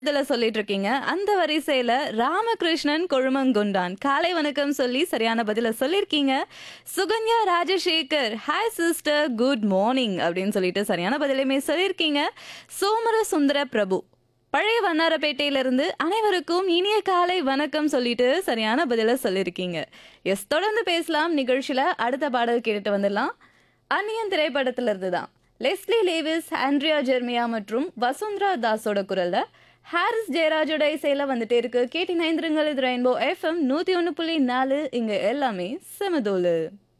இதுல சொல்லிட்டு இருக்கீங்க அந்த வரிசையில ராமகிருஷ்ணன் கொழுமங்குண்டான் காலை வணக்கம் சொல்லி சரியான பதில சொல்லியிருக்கீங்க Sukanya Rajasekar hi sister good morning அப்படின்னு சொல்லிட்டு சரியான பதிலையுமே சொல்லியிருக்கீங்க சோமர சுந்தர பிரபு பழைய வண்ணாரப்பேட்டையிலிருந்து அனைவருக்கும் இனிய காலை வணக்கம் சொல்லிட்டு சரியான பதில சொல்லியிருக்கீங்க எஸ் தொடர்ந்து பேசலாம் நிகழ்ச்சியில அடுத்த பாடல் கேட்டுட்டு வந்துடலாம் அந்நியன் திரைப்படத்துல இருந்து தான் லெஸ்லி லேவிஸ் ஆண்ட்ரியா ஜெர்மியா மற்றும் வசுந்தரா தாஸோட குரல்ல ஹாரிஸ் ஜெயராஜோட இசையில வந்துட்டே இருக்கு கேட்டி நைந்திருங்கள் இது ரெயின்போ எஃப்எம் நூத்தி ஒன்று புள்ளி நாலு இங்க எல்லாமே செமதோலு